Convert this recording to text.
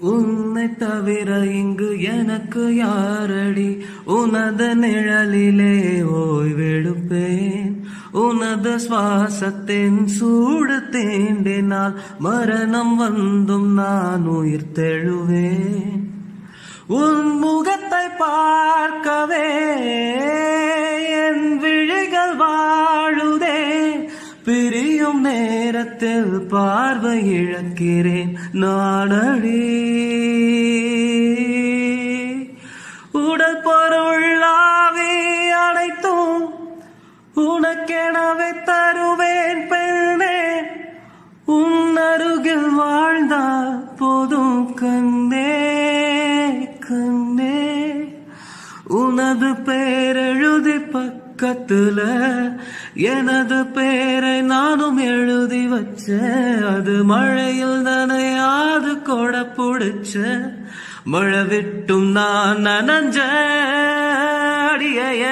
உன்னை தவிர இங்கு எனக்கு யாரடி உனது நிழலிலே ஓய்வெடுப்பேன் உனது சுவாசத்தின் சூடு தீண்டினால் மரணம் வந்தும் நான் உயிர் தெழுவேன் உன் முகத்தை பார்க்கவே என் விழிகள் வாழுதே பிரியும் நேரத்தில் பார்வை இழக்கிறேன் நானடி உடல் பொருளாவே அனைத்தும் உனக்கெனவே தருவேன் பெண்ணே உன் அருகில் வாழ்ந்தால் போதும் கண்ணே கண்ணே உனது பேரெழுதி பக்கத்துல எனது பேரை நானும் எழுதி வச்ச அது மழையில் நனையாது கொட புடிச்ச மழை விட்டும் நான் நனஞ்ச அடியே